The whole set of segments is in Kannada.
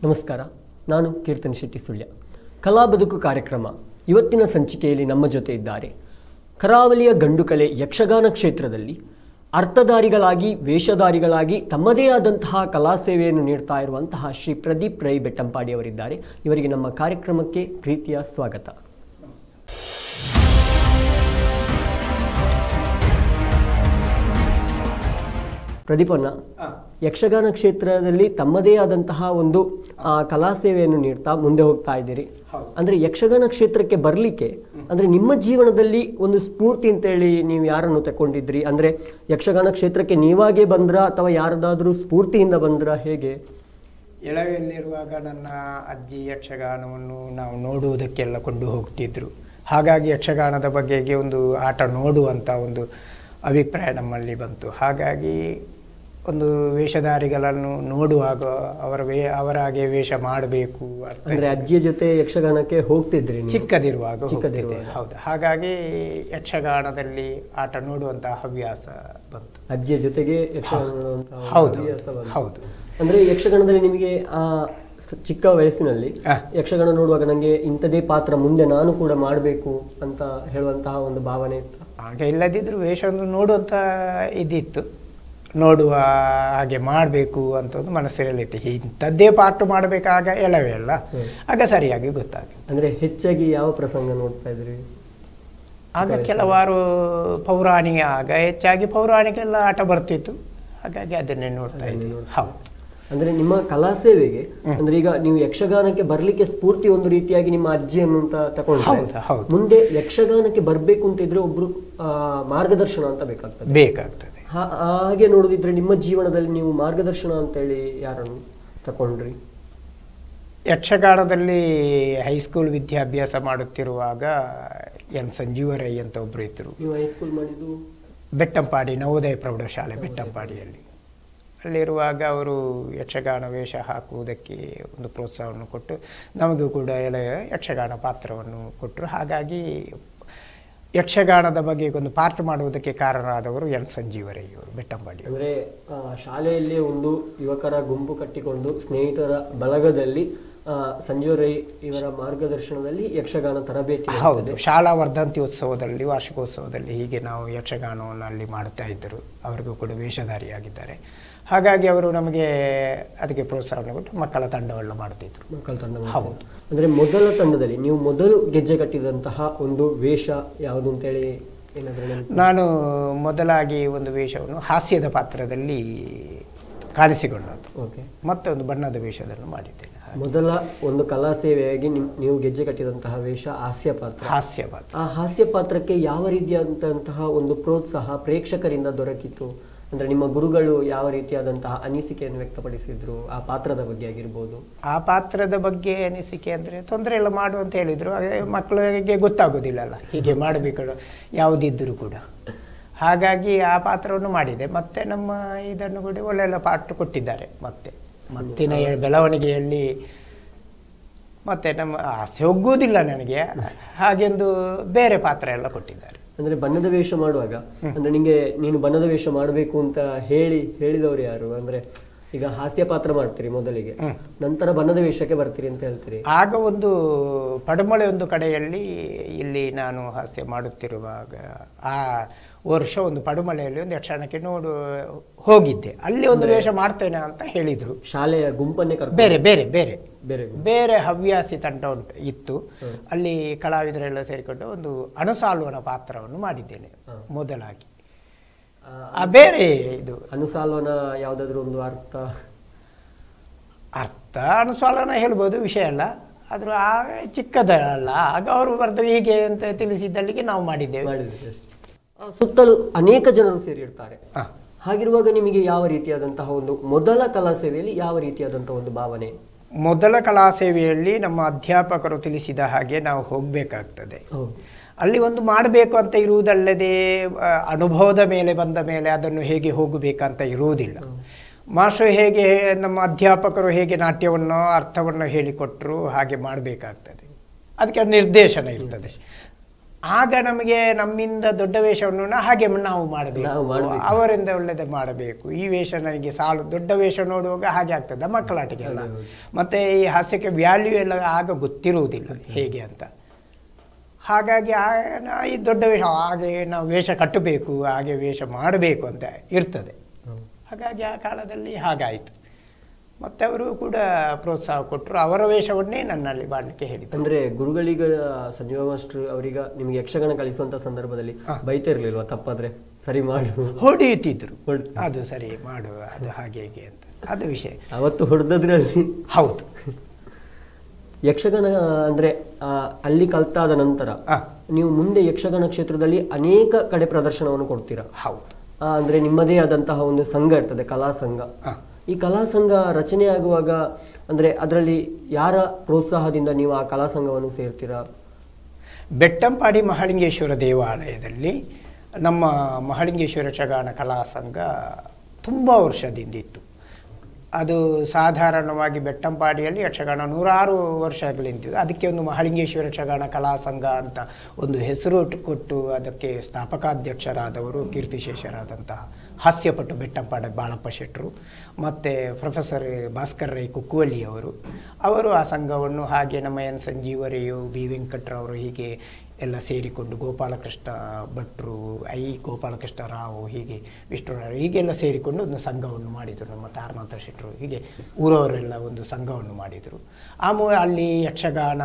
ನಮಸ್ಕಾರ ನಾನು ಕೀರ್ತನ್ ಶೆಟ್ಟಿ ಸುಳ್ಯ ಕಲಾ ಬದುಕು ಕಾರ್ಯಕ್ರಮ ಇವತ್ತಿನ ಸಂಚಿಕೆಯಲ್ಲಿ ನಮ್ಮ ಜೊತೆ ಇದ್ದಾರೆ ಕರಾವಳಿಯ ಗಂಡುಕಲೆ ಯಕ್ಷಗಾನ ಕ್ಷೇತ್ರದಲ್ಲಿ ಅರ್ಥಧಾರಿಗಳಾಗಿ ವೇಷಧಾರಿಗಳಾಗಿ ತಮ್ಮದೇ ಆದಂತಹ ಕಲಾ ಸೇವೆಯನ್ನು ನೀಡ್ತಾ ಇರುವಂತಹ ಶ್ರೀ ಪ್ರದೀಪ್ ರೈ ಬೆಟ್ಟಂಪಾಡಿ ಅವರಿದ್ದಾರೆ ಇವರಿಗೆ ನಮ್ಮ ಕಾರ್ಯಕ್ರಮಕ್ಕೆ ಪ್ರೀತಿಯ ಸ್ವಾಗತ ಪ್ರದೀಪಣ್ಣ ಯಕ್ಷಗಾನ ಕ್ಷೇತ್ರದಲ್ಲಿ ತಮ್ಮದೇ ಆದಂತಹ ಒಂದು ಆ, ಕಲಾ ಸೇವೆಯನ್ನು ನೀಡ್ತಾ ಮುಂದೆ ಹೋಗ್ತಾ ಇದ್ದೀರಿ ಅಂದ್ರೆ ಯಕ್ಷಗಾನ ಕ್ಷೇತ್ರಕ್ಕೆ ಬರಲಿಕ್ಕೆ ಅಂದ್ರೆ ನಿಮ್ಮ ಜೀವನದಲ್ಲಿ ಒಂದು ಸ್ಫೂರ್ತಿ ಅಂತೇಳಿ ನೀವು ಯಾರನ್ನು ತಗೊಂಡಿದ್ರಿ ಅಂದ್ರೆ ಯಕ್ಷಗಾನ ಕ್ಷೇತ್ರಕ್ಕೆ ನೀವಾಗೇ ಬಂದ್ರ ಅಥವಾ ಯಾರದಾದ್ರೂ ಸ್ಫೂರ್ತಿಯಿಂದ ಬಂದ್ರ ಹೇಗೆ ಎಳವೆಯಲ್ಲಿರುವಾಗ ನನ್ನ ಅಜ್ಜಿ ಯಕ್ಷಗಾನವನ್ನು ನಾವು ನೋಡುವುದಕ್ಕೆಲ್ಲ ಕೊಂಡು ಹೋಗ್ತಿದ್ರು ಹಾಗಾಗಿ ಯಕ್ಷಗಾನದ ಬಗೆಗೆ ಒಂದು ಆಟ ನೋಡುವಂಥ ಒಂದು ಅಭಿಪ್ರಾಯ ನಮ್ಮಲ್ಲಿ ಬಂತು ಹಾಗಾಗಿ ಒಂದು ವೇಷಧಾರಿಗಳನ್ನು ನೋಡುವಾಗ ಅವರ ವೇ ಅವರ ಹಾಗೆ ವೇಷ ಮಾಡಬೇಕು ಅರ್ಥ ಅಂದ್ರೆ ಅಜ್ಜಿಯ ಜೊತೆ ಯಕ್ಷಗಾನಕ್ಕೆ ಹೋಗ್ತಿದ್ರಿ ನೀವು? ಚಿಕ್ಕದಿರುವಾಗ ಚಿಕ್ಕದಿರುವಾಗ. ಹೋಗ್ತಿದ್ದೆ. ಹೌದು ಹಾಗಾಗಿ ಯಕ್ಷಗಾನದಲ್ಲಿ ಆಟ ನೋಡುವಂತಹ ಹವ್ಯಾಸ ಬಂತು ಅಜ್ಜಿಯ ಜೊತೆಗೆ ಯಕ್ಷಗಾನ ನೋಡುವಂತಹ ಒಂದು ಹೌದು ಹವ್ಯಾಸ ಬಂತು. ಹೌದು ಅಂದ್ರೆ ಯಕ್ಷಗಾನದಲ್ಲಿ ನಿಮಗೆ ಆ ಸ- ಚಿಕ್ಕ ವಯಸ್ಸಿನಲ್ಲಿ ಆ. ಯಕ್ಷಗಾನ ನೋಡುವಾಗ ನನಗೆ ಇಂಥದೇ ಪಾತ್ರ ಮುಂದೆ ನಾನು ಕೂಡ ಮಾಡಬೇಕು ಅಂತ ಹೇಳುವಂತಹ ಒಂದು ಭಾವನೆ ಇತ್ತು ಆಗ ಇಲ್ಲದಿದ್ದರೂ ವೇಷವನ್ನು ನೋಡುವಂಥ ಇದಿತ್ತು ನೋಡುವ ಹಾಗೆ ಮಾಡಬೇಕು ಅಂತ ಒಂದು ಮನಸ್ಸಿರಲಿತ್ತು ಇಂಥದ್ದೇ ಪಾರ್ಟ್ ಮಾಡಬೇಕಾಗ ಎಲ್ಲವೇ ಅಲ್ಲ ಹ್ಮ್. ಆಗ ಸರಿಯಾಗಿ ಗೊತ್ತಾಗುತ್ತೆ ಅಂದ್ರೆ ಹೆಚ್ಚಾಗಿ ಯಾವ ಪ್ರಸಂಗ ನೋಡ್ತಾ ಇದ್ರಿ ಆಗ ಕೆಲವಾರು ಪೌರಾಣಿಕ ಆಗ ಹೆಚ್ಚಾಗಿ ಪೌರಾಣಿಕ ಎಲ್ಲ ಆಟ ಬರ್ತಿತ್ತು ಹಾಗಾಗಿ ಅದನ್ನೇ ನೋಡ್ತಾ ಇದ್ದೀವಿ ಹೌದು ಅಂದ್ರೆ ನಿಮ್ಮ ಕಲಾ ಸೇವೆಗೆ ಅಂದ್ರೆ ಈಗ ನೀವು ಯಕ್ಷಗಾನಕ್ಕೆ ಬರ್ಲಿಕ್ಕೆ ಸ್ಫೂರ್ತಿ ಒಂದು ರೀತಿಯಾಗಿ ನಿಮ್ಮ ಅಜ್ಜಿಯನ್ನು ಅಂತ ತಗೊಂಡ್ರೆ ಹೌದು, ಹೌದು. ಮುಂದೆ ಯಕ್ಷಗಾನಕ್ಕೆ ಬರ್ಬೇಕು ಅಂತ ಇದ್ರೆ ಒಬ್ರು ಆ, ಮಾರ್ಗದರ್ಶನ ಅಂತ ಬೇಕಾಗ್ತದೆ ಬೇಕಾಗ್ತದೆ ಹಾ- ಹಾಗೆ ನೋಡುದಿದ್ರೆ ನಿಮ್ಮ ಜೀವನದಲ್ಲಿ ನೀವು ಮಾರ್ಗದರ್ಶನ ಅಂತೇಳಿ ಯಾರನ್ನು ತಕೊಂಡ್ರಿ ಯಕ್ಷಗಾನದಲ್ಲಿ ಹೈಸ್ಕೂಲ್ ವಿದ್ಯಾಭ್ಯಾಸ ಮಾಡುತ್ತಿರುವಾಗ ಎನ್ ಸಂಜೀವರೈ ಅಂತ ಒಬ್ಬರು ಇದ್ದರು ನೀವು ಹೈಸ್ಕೂಲ್ ಮಾಡಿದ್ದು ಬೆಟ್ಟಂಪಾಡಿ ನವೋದಯ ಪ್ರೌಢಶಾಲೆ ಬೆಟ್ಟಂಪಾಡಿಯಲ್ಲಿ ಅಲ್ಲಿರುವಾಗ ಅವರು ಯಕ್ಷಗಾನ ವೇಷ ಹಾಕುವುದಕ್ಕೆ ಒಂದು ಪ್ರೋತ್ಸಾಹವನ್ನು ಕೊಟ್ಟು ನಮಗೂ ಕೂಡ ಎಲ್ಲ ಯಕ್ಷಗಾನ ಪಾತ್ರವನ್ನು ಕೊಟ್ಟರು ಹಾಗಾಗಿ ಯಕ್ಷಗಾನದ ಬಗ್ಗೆ ಒಂದು ಪಾರ್ಟ್ ಮಾಡುವುದಕ್ಕೆ ಕಾರಣರಾದವರು ಎನ್ ಸಂಜೀವರಯ್ಯವರು ಬೆಟ್ಟಂಪಾಡಿ ಅಂದ್ರೆ ಆ, ಶಾಲೆಯಲ್ಲಿ ಒಂದು ಯುವಕರ ಗುಂಪು ಕಟ್ಟಿಕೊಂಡು ಸ್ನೇಹಿತರ ಬಳಗದಲ್ಲಿ ಆ, ಸಂಜೀವ್ ರೈ ಇವರ ಮಾರ್ಗದರ್ಶನದಲ್ಲಿ ಯಕ್ಷಗಾನ ತರಬೇತಿ ಹೌದು ಇರ್ತದೆ. ಶಾಲಾ ವರ್ಧಂತಿ ಉತ್ಸವದಲ್ಲಿ ವಾರ್ಷಿಕೋತ್ಸವದಲ್ಲಿ ಹೀಗೆ ನಾವು ಯಕ್ಷಗಾನವನ್ನು ಅಲ್ಲಿ ಮಾಡ್ತಾ ಇದ್ದರು ಅವರಿಗೂ ಕೂಡ ವೇಷಧಾರಿಯಾಗಿದ್ದಾರೆ ಹಾಗಾಗಿ ಅವರು ನಮಗೆ ಅದಕ್ಕೆ ಪ್ರೋತ್ಸಾಹವನ್ನು ಕೊಟ್ಟು ಮಕ್ಕಳ ತಂಡವನ್ನು ಮಾಡ್ತಿದ್ರು ಮಕ್ಕಳ ತಂಡ ಮಾಡ್ತಾರೆ. ಹೌದು. ಅಂದ್ರೆ ಮೊದಲ ತಂಡದಲ್ಲಿ ನೀವು ಮೊದಲು ಗೆಜ್ಜೆ ಕಟ್ಟಿದಂತಹ ಒಂದು ವೇಷ ಯಾವುದು ಅಂತೇಳಿ ಏನಾದ್ರೂ ನೆನಪು? ನಾನು ಮೊದಲಾಗಿ ಒಂದು ವೇಷವನ್ನು ಹಾಸ್ಯದ ಪಾತ್ರದಲ್ಲಿ ಕಾಣಿಸಿಕೊಂಡದ್ದು ಓಕೆ ಮತ್ತೆ ಒಂದು ಬಣ್ಣದ ವೇಷವನ್ನು ಮಾಡಿದ್ದೇನೆ ಮೊದಲ ಒಂದು ಕಲಾ ಸೇವೆಯಾಗಿ ನಿಮ್- ನೀವು ಗೆಜ್ಜೆ ಕಟ್ಟಿದಂತಹ ವೇಷ ಹಾಸ್ಯ ಪಾತ್ರ ಹಾಸ್ಯ ಪಾತ್ರ ಆ ಹಾಸ್ಯ ಪಾತ್ರಕ್ಕೆ ಯಾವ ರೀತಿಯಾದಂತಹ ಒಂದು ಪ್ರೋತ್ಸಾಹ ಪ್ರೇಕ್ಷಕರಿಂದ ದೊರಕಿತು ಅಂದ್ರೆ ನಿಮ್ಮ ಗುರುಗಳು ಯಾವ ರೀತಿಯಾದಂತಹ ಅನಿಸಿಕೆಯನ್ನು ವ್ಯಕ್ತಪಡಿಸಿದ್ರು ಆ ಪಾತ್ರದ ಬಗ್ಗೆ ಆಗಿರ್ಬೋದು ಆ ಪಾತ್ರದ ಬಗ್ಗೆ ಅನಿಸಿಕೆ ಅಂದರೆ ತೊಂದರೆ ಎಲ್ಲ ಮಾಡು ಅಂತ ಹೇಳಿದರು ಅದೇ ಮಕ್ಕಳಿಗೆ ಗೊತ್ತಾಗೋದಿಲ್ಲಲ್ಲ ಹೀಗೆ ಮಾಡಬೇಕು ಯಾವುದಿದ್ದರೂ ಕೂಡ ಹಾಗಾಗಿ ಆ ಪಾತ್ರವನ್ನು ಮಾಡಿದೆ ಮತ್ತೆ ನಮ್ಮ ಇದನ್ನು ಕೂಡ ಒಳ್ಳೆಲ್ಲ ಪಾಠ ಕೊಟ್ಟಿದ್ದಾರೆ ಮತ್ತೆ ಮತ್ತಿನ ಬೆಳವಣಿಗೆಯಲ್ಲಿ ಮತ್ತೆ ನಮ್ಮ ಆಸೆ ಹೋಗುವುದಿಲ್ಲ ನನಗೆ ಹಾಗೆಂದು ಬೇರೆ ಪಾತ್ರ ಎಲ್ಲ ಕೊಟ್ಟಿದ್ದಾರೆ ಅಂದ್ರೆ ಬಣ್ಣದ ವೇಷ ಮಾಡುವಾಗ ಅಂದ್ರೆ ನಿಂಗೆ ನೀನು ಬಣ್ಣದ ವೇಷ ಮಾಡಬೇಕು ಅಂತ ಹೇಳಿ ಹೇಳಿದವರು ಯಾರು ಅಂದ್ರೆ ಈಗ ಹಾಸ್ಯ ಪಾತ್ರ ಮಾಡ್ತೀರಿ ಮೊದಲಿಗೆ ನಂತರ ಬಣ್ಣದ ವೇಷಕ್ಕೆ ಬರ್ತೀರಿ ಅಂತ ಹೇಳ್ತೀರಿ ಆಗ ಒಂದು ಪಡುಮಳೆ ಒಂದು ಕಡೆಯಲ್ಲಿ ಇಲ್ಲಿ ನಾನು ಹಾಸ್ಯ ಮಾಡುತ್ತಿರುವಾಗ ಆ ವರ್ಷ ಒಂದು ಪಡುಮಳೆಯಲ್ಲಿ ಒಂದು ಯಕ್ಷಗಾನಕ್ಕೆ ನೋಡು ಹೋಗಿದ್ದೆ ಅಲ್ಲಿ ಒಂದು ವೇಷ ಮಾಡ್ತೇನೆ ಅಂತ ಹೇಳಿದರು ಶಾಲೆಯ ಗುಂಪನ್ನೇ ಕರ್ಕೊಂಡು ಬೇರೆ ಬೇರೆ ಬೇರೆ ಬೇರೆ ಗುಂಪು. ಬೇರೆ ಹವ್ಯಾಸಿ ತಂಡ ಉಂಟು ಇತ್ತು ಅಲ್ಲಿ ಕಲಾವಿದರೆಲ್ಲ ಸೇರಿಕೊಂಡು ಒಂದು ಅಣುಸಾಲುವನ ಪಾತ್ರವನ್ನು ಮಾಡಿದ್ದೇನೆ ಮೊದಲಾಗಿ ಆ, ಆ ಬೇರೆ ಇದು ಅನುಸಾಲ್ವನ ಯಾವ್ದಾದ್ರು ಒಂದು ಅರ್ಥ ಅರ್ಥ ಅನುಸಾಲನ ಹೇಳ್ಬೋದು ವಿಷಯ ಅಲ್ಲ ಆದರೂ ಆ ಚಿಕ್ಕದಲ್ಲ ಆಗ ಅವರು ಬರ್ದು ಹೀಗೆ ಅಂತ ತಿಳಿಸಿದ್ದಲ್ಲಿಗೆ ನಾವು ಮಾಡಿದ್ದೇವೆ ಮಾಡಿದ್ರಿ ಅಷ್ಟೇ ಆ, ಸುತ್ತಲೂ ಅನೇಕ ಜನರು ಸೇರಿರ್ತಾರೆ ಹ. ಹಾಗಿರುವಾಗ ನಿಮಗೆ ಯಾವ ರೀತಿಯಾದಂತಹ ಒಂದು ಮೊದಲ ಕಲಾ ಸೇವೆಯಲ್ಲಿ ಯಾವ ರೀತಿಯಾದಂತಹ ಒಂದು ಭಾವನೆ ಮೊದಲ ಕಲಾ ಸೇವೆಯಲ್ಲಿ ನಮ್ಮ ಅಧ್ಯಾಪಕರು ತಿಳಿಸಿದ ಹಾಗೆ ನಾವು ಹೋಗಬೇಕಾಗ್ತದೆ ಹೌದು ಅಲ್ಲಿ ಒಂದು ಮಾಡಬೇಕು ಅಂತ ಇರುವುದಲ್ಲದೆ ಆ, ಅನುಭವದ ಮೇಲೆ ಬಂದ ಮೇಲೆ ಅದನ್ನು ಹೇಗೆ ಹೋಗಬೇಕಂತ ಇರುವುದಿಲ್ಲ ಮಾಸ್ಟರ್ ಹೇಗೆ ನಮ್ಮ ಅಧ್ಯಾಪಕರು ಹೇಗೆ ನಾಟ್ಯವನ್ನು ಅರ್ಥವನ್ನು ಹೇಳಿಕೊಟ್ಟರು ಹಾಗೆ ಮಾಡಬೇಕಾಗ್ತದೆ ಅದಕ್ಕೆ ನಿರ್ದೇಶನ ಇರ್ತದೆ ಆಗ ನಮಗೆ ನಮ್ಮಿಂದ ದೊಡ್ಡ ವೇಷವನ್ನು ನಾ- ಹಾಗೆ ನಾವು ನಾವು ಮಾಡಬೇಕು ಮಾಡ್ಬೇಕು. ಅವರಿಂದ ಒಳ್ಳೆದೇ ಮಾಡಬೇಕು ಈ ವೇಷ ನನಗೆ ಸಾಲು ದೊಡ್ಡ ವೇಷ ನೋಡುವಾಗ ಹಾಗೆ ಆಗ್ತದೆ ಮಕ್ಕಳಾಟಿಗೆಲ್ಲ ಹೌದು, ಹೌದು. ಮತ್ತೆ ಈ ಹಾಸ್ಯಕ್ಕೆ ವ್ಯಾಲ್ಯೂ ಎಲ್ಲ ಆಗ ಗೊತ್ತಿರುವುದಿಲ್ಲ ಹೇಗೆ ಅಂತ ಹಾಗಾಗಿ ಆ- ನಾ ಈ ದೊಡ್ಡ ವೇಷ ಹಾಗೆ ನಾವು ವೇಷ ಕಟ್ಟಬೇಕು ಹಾಗೆ ವೇಷ ಮಾಡಬೇಕು ಅಂತ ಇರ್ತದೆ ಹಾಗಾಗಿ ಆ ಕಾಲದಲ್ಲಿ ಹಾಗಾಯಿತು ಮತ್ತೆ ಅವರು ಕೂಡ ಪ್ರೋತ್ಸಾಹ ಕೊಟ್ಟರು ಅವರ ವೇಷವನ್ನೇ ನನ್ನಲ್ಲಿ ಮಾಡಲಿಕ್ಕೆ ಹೇಳಿದರು ಅಂದ್ರೆ ಗುರುಗಳೀಗ ಸಂಜೀವ ಮಾಸ್ಟರ್ ಅವರೀಗ ನಿಮ್ಗೆ ಯಕ್ಷಗಾನ ಕಲಿಸುವಂತ ಸಂದರ್ಭದಲ್ಲಿ ಬೈತಾ ಇರ್ಲಿಲ್ವಾ ತಪ್ಪಾದ್ರೆ ಸರಿ ಮಾಡು ಹೊಡೆಯುತ್ತಿದ್ರು ಹೊಡ್- ಅದು ಸರಿ ಮಾಡು ಅದು ಹಾಗೆ ಹೀಗೆ ಅಂತ ಅದು ವಿಷಯ ಅವತ್ತು ಹೊಡೆದದ್ರಲ್ಲಿ ಹೌದು ಯಕ್ಷಗಾನ ಅಂದ್ರೆ ಆ, ಅಲ್ಲಿ ಕಲ್ತಾದ ನಂತರ ಆ, ನೀವು ಮುಂದೆ ಯಕ್ಷಗಾನ ಕ್ಷೇತ್ರದಲ್ಲಿ ಅನೇಕ ಕಡೆ ಪ್ರದರ್ಶನವನ್ನು ಕೊಡ್ತೀರಾ ಹೌದು ಆ, ಅಂದ್ರೆ ನಿಮ್ಮದೇ ಆದಂತಹ ಒಂದು ಸಂಘ ಇರ್ತದೆ ಕಲಾ ಸಂಘ ಆ. ಈ ಕಲಾ ಸಂಘ ರಚನೆ ಆಗುವಾಗ ಅಂದ್ರೆ ಅದರಲ್ಲಿ ಯಾರ ಪ್ರೋತ್ಸಾಹದಿಂದ ನೀವು ಆ ಕಲಾ ಸಂಘವನ್ನು ಸೇರ್ತೀರಾ ಬೆಟ್ಟಂಪಾಡಿ ಮಹಾಲಿಂಗೇಶ್ವರ ದೇವಾಲಯದಲ್ಲಿ ನಮ್ಮ ಮಹಾಲಿಂಗೇಶ್ವರ ಯಕ್ಷಗಾನ ಕಲಾ ಸಂಘ ತುಂಬ ವರ್ಷದಿಂದ ಇತ್ತು ಅದು ಸಾಧಾರಣವಾಗಿ ಬೆಟ್ಟಂಪಾಡಿಯಲ್ಲಿ ಯಕ್ಷಗಾನ ನೂರಾರು ವರ್ಷಗಳಿಂದ ಅದಕ್ಕೆ ಒಂದು ಮಹಾಲಿಂಗೇಶ್ವರ ಯಕ್ಷಗಾನ ಕಲಾ ಸಂಘ ಅಂತ ಒಂದು ಹೆಸರು ಇಟ್ಟು- ಕೊಟ್ಟು ಅದಕ್ಕೆ ಸ್ಥಾಪಕಾಧ್ಯಕ್ಷರಾದವರು ಕೀರ್ತಿಶೇಷರಾದಂತಹ ಹಾಸ್ಯಪಟು ಬೆಟ್ಟಂಪಾಡಿ ಬಾಳಪ್ಪ ಶೆಟ್ಟರು ಮತ್ತು ಪ್ರೊಫೆಸರ್ ಭಾಸ್ಕರ್ ರೈ ಕುಕ್ಕುವಲ್ಲಿ ಅವರು ಅವರು ಆ ಸಂಘವನ್ನು ಹಾಗೆ ನಮ್ಮ ಎನ್ ಸಂಜೀವರಿಯು ಬಿ ವೆಂಕಟ್ರವರು ಹೀಗೆ ಎಲ್ಲ ಸೇರಿಕೊಂಡು ಗೋಪಾಲಕೃಷ್ಣ ಭಟ್ರು ಐ ಗೋಪಾಲಕೃಷ್ಣ ರಾವ್ ಹೀಗೆ ವಿಷ್ಣುರಾವ್ ಹೀಗೆಲ್ಲ ಸೇರಿಕೊಂಡು ಒಂದು ಸಂಘವನ್ನು ಮಾಡಿದರು ನಮ್ಮ ತಾರನಾಥ ಶೆಟ್ಟರು ಹೀಗೆ ಊರವರೆಲ್ಲ ಒಂದು ಸಂಘವನ್ನು ಮಾಡಿದರು ಆ ಮೂ ಅಲ್ಲಿ ಯಕ್ಷಗಾನ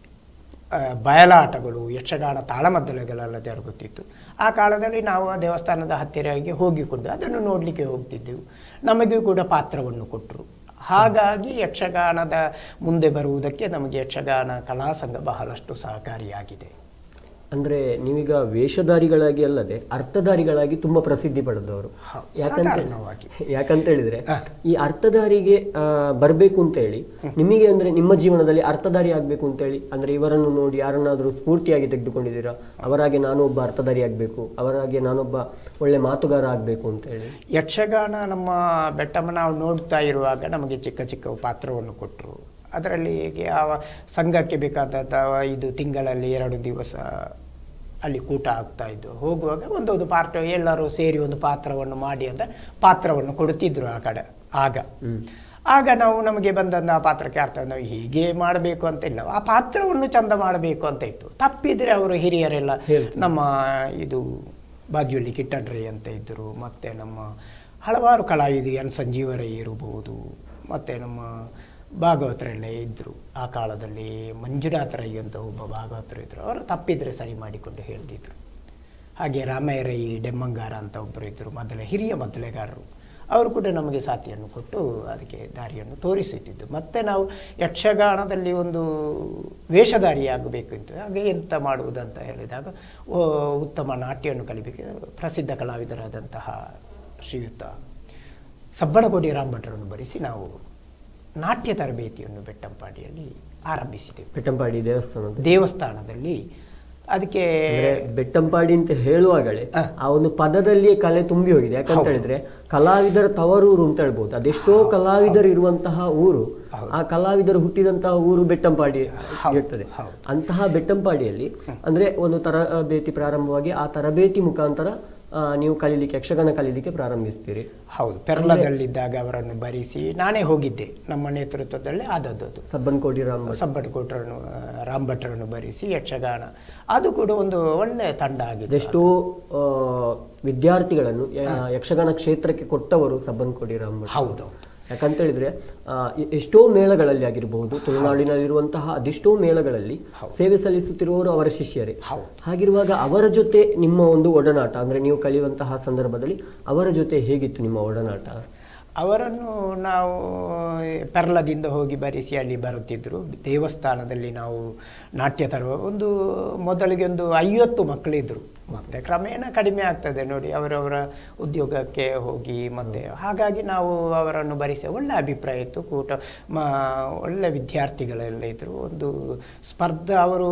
ಆ, ಬಯಲಾಟಗಳು ಯಕ್ಷಗಾನ ತಾಳಮದ್ದಲೆಗಳೆಲ್ಲ ಜರುಗುತ್ತಿತ್ತು ಆ ಕಾಲದಲ್ಲಿ ನಾವು ಆ ದೇವಸ್ಥಾನದ ಹತ್ತಿರಗೆ ಹೋಗಿಕೊಂಡು ಅದನ್ನು ನೋಡಲಿಕ್ಕೆ ಹೋಗ್ತಿದ್ದೆವು ನಮಗೂ ಕೂಡ ಪಾತ್ರವನ್ನು ಕೊಟ್ಟರು ಹಾಗಾಗಿ ಯಕ್ಷಗಾನದ ಮುಂದೆ ಬರುವುದಕ್ಕೆ ನಮಗೆ ಯಕ್ಷಗಾನ ಕಲಾ ಸಂಘ ಬಹಳಷ್ಟು ಸಹಕಾರಿಯಾಗಿದೆ ಅಂದ್ರೆ ನೀವೀಗ ವೇಷಧಾರಿಗಳಾಗಿ ಅಲ್ಲದೆ ಅರ್ಥಧಾರಿಗಳಾಗಿ ತುಂಬಾ ಪ್ರಸಿದ್ಧಿ ಪಡೆದವರು ಹೌದು, ಯಾಕಂತ ಸಾಧಾರಣವಾಗಿ. ಯಾಕಂತ ಹೇಳಿದ್ರೆ ಹ. ಈ ಅರ್ಥಧಾರಿಗೆ ಆ, ಬರ್ಬೇಕು ಅಂತ ಹೇಳಿ ನಿಮಗೆ ಅಂದ್ರೆ ನಿಮ್ಮ ಜೀವನದಲ್ಲಿ ಅರ್ಥಧಾರಿ ಆಗ್ಬೇಕು ಅಂತ ಹೇಳಿ ಅಂದ್ರೆ ಇವರನ್ನು ನೋಡಿ ಯಾರನ್ನಾದ್ರೂ ಸ್ಫೂರ್ತಿಯಾಗಿ ತೆಗೆದುಕೊಂಡಿದ್ದೀರಾ ಅವರಾಗೆ ನಾನು ಒಬ್ಬ ಅರ್ಥಧಾರಿ ಆಗ್ಬೇಕು ಅವರಾಗೆ ನಾನೊಬ್ಬ ಒಳ್ಳೆ ಮಾತುಗಾರ ಆಗ್ಬೇಕು ಅಂತ ಹೇಳಿ ಯಕ್ಷಗಾನ ನಮ್ಮ ಬೆಟ್ಟಮ್ಮ ನಾವು ನೋಡ್ತಾ ಇರುವಾಗ ನಮಗೆ ಚಿಕ್ಕ ಚಿಕ್ಕ ಪಾತ್ರವನ್ನು ಕೊಟ್ಟರು ಅದರಲ್ಲಿ ಹೇಗೆ ಆ ಸಂಘಕ್ಕೆ ಬೇಕಾದಂಥ ಇದು ತಿಂಗಳಲ್ಲಿ ಎರಡು ದಿವಸ ಅಲ್ಲಿ ಕೂಟ ಆಗ್ತಾ ಇದ್ದು ಹೋಗುವಾಗ ಒಂದೊಂದು ಪಾತ್ರ ಎಲ್ಲರೂ ಸೇರಿ ಒಂದು ಪಾತ್ರವನ್ನು ಮಾಡಿ ಅಂತ ಪಾತ್ರವನ್ನು ಕೊಡುತ್ತಿದ್ರು ಆ ಕಡೆ ಆಗ ಹ್ಮ್. ಆಗ ನಾವು ನಮಗೆ ಬಂದಂಥ ಆ ಪಾತ್ರಕ್ಕೆ ಅರ್ಥ ನಾವು ಹೀಗೆ ಮಾಡಬೇಕು ಅಂತ ಇಲ್ಲ ಆ ಪಾತ್ರವನ್ನು ಚಂದ ಮಾಡಬೇಕು ಅಂತ ಇತ್ತು ತಪ್ಪಿದರೆ ಅವರು ಹಿರಿಯರೆಲ್ಲ ಹೇಳ್ತಾರೆ. ನಮ್ಮ ಇದು ಬಾಜುಲಿ ಕಿಟ್ಟಣ್ರಿ ಅಂತ ಇದ್ದರು ಮತ್ತು ನಮ್ಮ ಹಲವಾರು ಕಲಾವಿದರು ಎನ್ ಸಂಜೀವರೈ ಇರಬಹುದು ಮತ್ತು ನಮ್ಮ ಭಾಗವತರೆಲ್ಲ ಇದ್ದರು ಆ ಕಾಲದಲ್ಲಿ ಮಂಜುನಾಥ ರೈ ಅಂತ ಒಬ್ಬ ಭಾಗವತರು ಇದ್ದರು ಅವರು ತಪ್ಪಿದರೆ ಸರಿ ಮಾಡಿಕೊಂಡು ಹೇಳ್ತಿದ್ರು ಹಾಗೆ ರಾಮಯ್ಯ ರೈ ಡೆಮ್ಮಂಗಾರ ಅಂತ ಒಬ್ಬರು ಇದ್ದರು ಮೊದಲ ಹಿರಿಯ ಮೊದಲೆಗಾರರು ಅವರು ಕೂಡ ನಮಗೆ ಸಾಥಿಯನ್ನು ಕೊಟ್ಟು ಅದಕ್ಕೆ ದಾರಿಯನ್ನು ತೋರಿಸುತ್ತಿದ್ದು ಮತ್ತು ನಾವು ಯಕ್ಷಗಾನದಲ್ಲಿ ಒಂದು ವೇಷಧಾರಿಯಾಗಬೇಕು ಅಂತ ಹಾಗೆ ಎಂತ ಮಾಡುವುದಂತ ಹೇಳಿದಾಗ ಓ, ಉತ್ತಮ ನಾಟ್ಯವನ್ನು ಕಲಿಬೇಕು ಪ್ರಸಿದ್ಧ ಕಲಾವಿದರಾದಂತಹ ಶ್ರೀಯುತ ಸಬ್ಬಣಗೋಡಿ ರಾಮಭಟ್ರನ್ನು ಬರೆಸಿ ನಾವು ನಾಟ್ಯ ತರಬೇತಿಯನ್ನು ಬೆಟ್ಟಂಪಾಡಿಯಲ್ಲಿ ಆರಂಭಿಸಿದೆವು ಬೆಟ್ಟಂಪಾಡಿ ದೇವಸ್ಥಾನದ ದೇವಸ್ಥಾನದಲ್ಲಿ ಅದಕ್ಕೆ ಅಂದ್ರೆ ಬೆಟ್ಟಂಪಾಡಿ ಅಂತ ಹೇಳುವಾಗಲೇ ಹ. ಆ ಒಂದು ಪದದಲ್ಲಿಯೇ ಕಲೆ ತುಂಬಿ ಹೋಗಿದೆ ಯಾಕಂತ ಹೌದು. ಹೇಳಿದ್ರೆ ಕಲಾವಿದರ ತವರೂರು ಅಂತ ಹೇಳ್ಬೋದು ಅದೆಷ್ಟೋ ಕಲಾವಿದರು ಇರುವಂತಹ ಊರು ಹೌದು. ಆ ಕಲಾವಿದರು ಹುಟ್ಟಿದಂತಹ ಊರು ಬೆಟ್ಟಂಪಾಡಿ ಹೌದು, ಇರ್ತದೆ ಹೌದು. ಅಂತಹ ಬೆಟ್ಟಂಪಾಡಿಯಲ್ಲಿ ಅಂದ್ರೆ ಒಂದು ತರಬೇತಿ ಪ್ರಾರಂಭವಾಗಿ ಆ ತರಬೇತಿ ಮುಖಾಂತರ ಆ, ನೀವು ಕಲೀಲಿಕ್ಕೆ ಯಕ್ಷಗಾನ ಕಲೀಲಿಕ್ಕೆ ಪ್ರಾರಂಭಿಸ್ತೀರಿ ಹೌದು ಪೆರ್ಲದಲ್ಲಿದ್ದಾಗ ಅವರನ್ನು ಭರಿಸಿ ನಾನೇ ಹೋಗಿದ್ದೆ ನಮ್ಮ ನೇತೃತ್ವದಲ್ಲೇ ಆದದ್ದು ಅದು ಸಬ್ಬನ್ಕೋಡಿ ರಾಮ್ ಭಟ್. ಸಬ್ಬಟ್ ಕೋಟ್ರನ್ನು ರಾಮ್ ಭಟ್ರನ್ನು ಭರಿಸಿ ಯಕ್ಷಗಾನ ಅದು ಕೂಡ ಒಂದು ಒಳ್ಳೆಯ ತಂಡ ಆಗಿದೆ ಅದೆಷ್ಟೋ ಆ, ವಿದ್ಯಾರ್ಥಿಗಳನ್ನು ಯ- ಯಕ್ಷಗಾನ ಕ್ಷೇತ್ರಕ್ಕೆ ಕೊಟ್ಟವರು ಸಬ್ಬನ್ಕೋಡಿ ರಾಮ್ ಭಟ್. ಹೌದೌದು ಯಾಕಂತ ಹೇಳಿದ್ರೆ ಆ, ಎ- ಎಷ್ಟೋ ಮೇಳಗಳಲ್ಲಿ ಆಗಿರಬಹುದು ತುಳುನಾಡಿನಲ್ಲಿರುವಂತಹ ಅದೆಷ್ಟೋ ಮೇಳಗಳಲ್ಲಿ ಹೌದು. ಸೇವೆ ಸಲ್ಲಿಸುತ್ತಿರುವವರು ಅವರ ಶಿಷ್ಯರೇ ಹೌದು ಹಾಗಿರುವಾಗ ಅವರ ಜೊತೆ ನಿಮ್ಮ ಒಂದು ಒಡನಾಟ ಅಂದ್ರೆ ನೀವು ಕಲಿಯುವಂತಹ ಸಂದರ್ಭದಲ್ಲಿ ಅವರ ಜೊತೆ ಹೇಗಿತ್ತು ನಿಮ್ಮ ಒಡನಾಟ ಅವರನ್ನು ನಾವು ಪೆರ್ಲದಿಂದ ಹೋಗಿ ಭರಿಸಿ ಅಲ್ಲಿ ಬರುತ್ತಿದ್ದರು ದೇವಸ್ಥಾನದಲ್ಲಿ ನಾವು ನಾಟ್ಯ ತರುವ ಒಂದು ಮೊದಲಿಗೆ ಒಂದು ಐವತ್ತು ಮಕ್ಕಳಿದ್ರು ಮತ್ತೆ ಕ್ರಮೇಣ ಕಡಿಮೆ ಆಗ್ತದೆ ನೋಡಿ ಅವರವರ ಉದ್ಯೋಗಕ್ಕೆ ಹೋಗಿ ಮತ್ತೆ ಹಾಗಾಗಿ ನಾವು ಅವರನ್ನು ಭರಿಸಿ ಒಳ್ಳೆ ಅಭಿಪ್ರಾಯ ಇತ್ತು ಕೂಟ ಮ ಒಳ್ಳೆ ವಿದ್ಯಾರ್ಥಿಗಳೆಲ್ಲ ಇದ್ದರು ಒಂದು ಸ್ಪರ್ಧಾ ಅವರು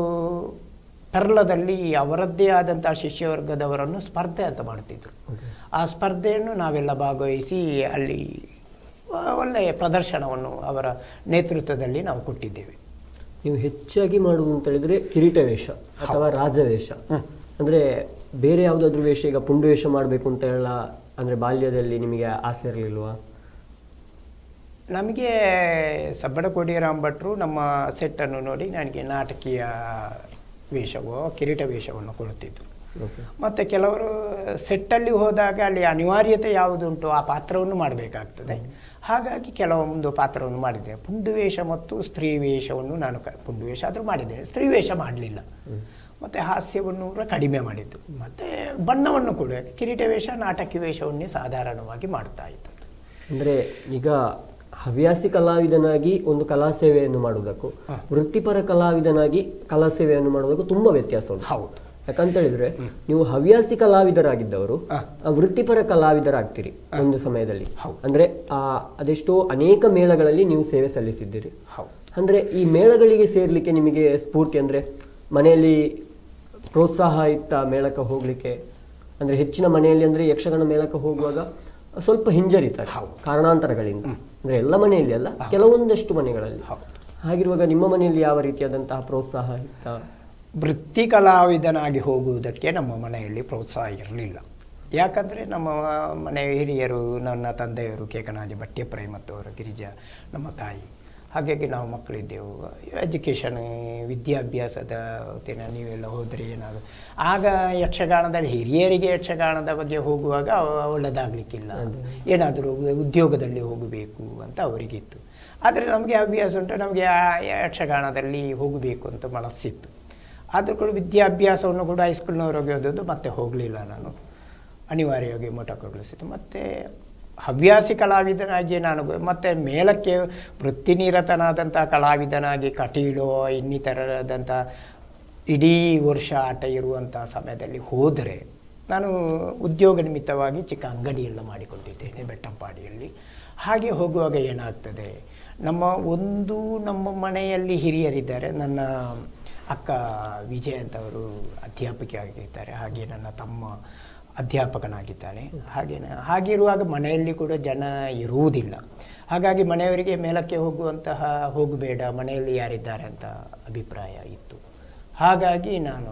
ಪೆರ್ಲದಲ್ಲಿ ಅವರದ್ದೇ ಆದಂತಹ ಶಿಷ್ಯವರ್ಗದವರನ್ನು ಸ್ಪರ್ಧೆ ಅಂತ ಮಾಡ್ತಿದ್ರು ಆ ಸ್ಪರ್ಧೆಯನ್ನು ನಾವೆಲ್ಲ ಭಾಗವಹಿಸಿ ಅಲ್ಲಿ ಒ- ಒಳ್ಳೆಯ ಪ್ರದರ್ಶನವನ್ನು ಅವರ ನೇತೃತ್ವದಲ್ಲಿ ನಾವು ಕೊಟ್ಟಿದ್ದೇವೆ ನೀವು ಹೆಚ್ಚಾಗಿ ಮಾಡುವುದು ಅಂತ ಹೇಳಿದ್ರೆ ಕಿರೀಟ ವೇಷ ಅಥವಾ ರಾಜವೇಷ ಅಂದ್ರೆ ಬೇರೆ ಯಾವುದಾದ್ರೂ ವೇಷ ಈಗ ಪುಂಡು ವೇಷ ಮಾಡಬೇಕು ಅಂತ ಹೇಳ ಅಂದ್ರೆ ಬಾಲ್ಯದಲ್ಲಿ ನಿಮಗೆ ಆಸೆ ಇರಲಿಲ್ವಾ ನಮಗೆ ಸಬ್ಬಡ ಕೋಡಿರಾಮ್ ಭಟ್ರು ನಮ್ಮ ಸೆಟ್ಟನ್ನು ನೋಡಿ ನನಗೆ ನಾಟಕೀಯ ವೇಷವೋ ಕಿರೀಟ ವೇಷವನ್ನು ಕೊಡುತ್ತಿದ್ದು ಓಕೆ ಮತ್ತು ಕೆಲವರು ಸೆಟ್ಟಲ್ಲಿ ಹೋದಾಗ ಅಲ್ಲಿ ಅನಿವಾರ್ಯತೆ ಯಾವುದುಂಟು ಆ ಪಾತ್ರವನ್ನು ಮಾಡಬೇಕಾಗ್ತದೆ ಹಾಗಾಗಿ ಕೆಲವೊಂದು ಪಾತ್ರವನ್ನು ಮಾಡಿದ್ದೆ ಪುಂಡು ವೇಷ ಮತ್ತು ಸ್ತ್ರೀ ವೇಷವನ್ನು ನಾನು ಕ ಪುಂಡು ವೇಷ ಆದರೂ ಮಾಡಿದ್ದೇನೆ ಸ್ತ್ರೀ ವೇಷ ಮಾಡಲಿಲ್ಲ ಮತ್ತು ಹಾಸ್ಯವನ್ನು ಕೂಡ ಕಡಿಮೆ ಮಾಡಿದ್ದು ಮತ್ತು ಬಣ್ಣವನ್ನು ಕೂಡ ಕಿರೀಟ ವೇಷ ನಾಟಕೀಯ ವೇಷವನ್ನೇ ಸಾಧಾರಣವಾಗಿ ಮಾಡ್ತಾ ಇದ್ದದ್ದು ಅಂದ್ರೆ ಈಗ ಹವ್ಯಾಸಿ ಕಲಾವಿದನಾಗಿ ಒಂದು ಕಲಾ ಸೇವೆಯನ್ನು ಮಾಡುವುದಕ್ಕೂ ವೃತ್ತಿಪರ ಕಲಾವಿದನಾಗಿ ಕಲಾ ಸೇವೆಯನ್ನು ಮಾಡುವುದಕ್ಕೂ ತುಂಬಾ ವ್ಯತ್ಯಾಸ ಉಂಟು ಹೌದು ಯಾಕಂತ ಹೇಳಿದ್ರೆ ನೀವು ಹವ್ಯಾಸಿ ಕಲಾವಿದರಾಗಿದ್ದವರು ಹ. ಆ, ವೃತ್ತಿಪರ ಕಲಾವಿದರಾಗ್ತೀರಿ ಒಂದು ಸಮಯದಲ್ಲಿ ಹೌದು. ಅಂದ್ರೆ ಆ ಅದೆಷ್ಟೋ ಅನೇಕ ಮೇಳಗಳಲ್ಲಿ ನೀವು ಸೇವೆ ಸಲ್ಲಿಸಿದ್ದೀರಿ ಹೌದು ಅಂದ್ರೆ ಈ ಮೇಳಗಳಿಗೆ ಸೇರ್ಲಿಕ್ಕೆ ನಿಮಗೆ ಸ್ಫೂರ್ತಿ ಅಂದ್ರೆ ಮನೆಯಲ್ಲಿ ಪ್ರೋತ್ಸಾಹ ಇತ್ತ ಮೇಳಕ್ಕೆ ಹೋಗ್ಲಿಕ್ಕೆ ಅಂದ್ರೆ ಹೆಚ್ಚಿನ ಮನೆಯಲ್ಲಿ ಅಂದ್ರೆ ಯಕ್ಷಗಾನ ಮೇಳಕ್ಕೆ ಹೋಗುವಾಗ ಸ್ವಲ್ಪ ಹಿಂಜರಿತಾರೆ ಹೌದು. ಕಾರಣಾಂತರಗಳಿಂದ ಅಂದ್ರೆ ಎಲ್ಲ ಮನೆಯಲ್ಲಿ ಅಲ್ಲ ಕೆಲವೊಂದಷ್ಟು ಮನೆಗಳಲ್ಲಿ ಹೌದು. ಹಾಗಿರುವಾಗ ನಿಮ್ಮ ಮನೆಯಲ್ಲಿ ಯಾವ ರೀತಿಯಾದಂತಹ ಪ್ರೋತ್ಸಾಹ ಇತ್ತ ವೃತ್ತಿ ಕಲಾವಿದನಾಗಿ ಹೋಗುವುದಕ್ಕೆ ನಮ್ಮ ಮನೆಯಲ್ಲಿ ಪ್ರೋತ್ಸಾಹ ಇರಲಿಲ್ಲ ಯಾಕಂದರೆ ನಮ್ಮ ಮನೆಯ ಹಿರಿಯರು ನನ್ನ ತಂದೆಯವರು ಕೇಕನಾಜಿ ಭಟ್ಯಪ್ರೈ ಮತ್ತು ಅವರ ಗಿರಿಜಾ ನಮ್ಮ ತಾಯಿ ಹಾಗಾಗಿ ನಾವು ಮಕ್ಕಳಿದ್ದೆವು ಎಜುಕೇಷನ್ ವಿದ್ಯಾಭ್ಯಾಸದ ಹೊತ್ತಿನ ನೀವೆಲ್ಲ ಹೋದರೆ ಏನಾದರೂ ಆಗ ಯಕ್ಷಗಾನದಲ್ಲಿ ಹಿರಿಯರಿಗೆ ಯಕ್ಷಗಾನದ ಬಗ್ಗೆ ಹೋಗುವಾಗ ಅವ- ಒಳ್ಳೆದಾಗಲಿಕ್ಕಿಲ್ಲ ಏನಾದರೂ ಉದ್ಯೋಗದಲ್ಲಿ ಹೋಗಬೇಕು ಅಂತ ಅವರಿಗಿತ್ತು ಆದರೆ ನಮಗೆ ಅಭ್ಯಾಸ ಉಂಟು ನಮಗೆ ಆ ಯಕ್ಷಗಾನದಲ್ಲಿ ಹೋಗಬೇಕು ಅಂತ ಮನಸ್ಸಿತ್ತು ಆದರೂ ಕೂಡ ವಿದ್ಯಾಭ್ಯಾಸವನ್ನು ಕೂಡ ಹೈಸ್ಕೂಲ್ನವರೆಗೆ ಓದೋದು ಮತ್ತೆ ಹೋಗಲಿಲ್ಲ ನಾನು ಅನಿವಾರ್ಯವಾಗಿ ಮೊಟಕುಗೊಳಿಸಿತು ಮತ್ತು ಹವ್ಯಾಸಿ ಕಲಾವಿದನಾಗಿ ನಾನು ಮತ್ತು ಮೇಲಕ್ಕೆ ವೃತ್ತಿನಿರತನಾದಂಥ ಕಲಾವಿದನಾಗಿ ಕಟೀಲೋ ಇನ್ನಿತರದಂಥ ಇಡೀ ವರ್ಷ ಆಟ ಇರುವಂಥ ಸಮಯದಲ್ಲಿ ಹೋದರೆ ನಾನು ಉದ್ಯೋಗ ನಿಮಿತ್ತವಾಗಿ ಚಿಕ್ಕ ಅಂಗಡಿಯೆಲ್ಲ ಮಾಡಿಕೊಂಡಿದ್ದೇನೆ ಬೆಟ್ಟಂಪಾಡಿಯಲ್ಲಿ ಹಾಗೆ ಹೋಗುವಾಗ ಏನಾಗ್ತದೆ ನಮ್ಮ ಒಂದು ನಮ್ಮ ಮನೆಯಲ್ಲಿ ಹಿರಿಯರಿದ್ದಾರೆ ನನ್ನ ಅಕ್ಕ ವಿಜಯ್ ಅಂತವರು ಅಧ್ಯಾಪಕಿ ಆಗಿದ್ದಾರೆ ಹಾಗೆ ನನ್ನ ತಮ್ಮ ಅಧ್ಯಾಪಕನಾಗಿದ್ದಾನೆ ಹಾಗೆ ಹಾಗಿರುವಾಗ ಮನೆಯಲ್ಲಿ ಕೂಡ ಜನ ಇರುವುದಿಲ್ಲ ಹಾಗಾಗಿ ಮನೆಯವರಿಗೆ ಮೇಲಕ್ಕೆ ಹೋಗುವಂತಹ ಹೋಗಬೇಡ ಮನೆಯಲ್ಲಿ ಯಾರಿದ್ದಾರೆ ಅಂತ ಅಭಿಪ್ರಾಯ ಇತ್ತು ಹಾಗಾಗಿ ನಾನು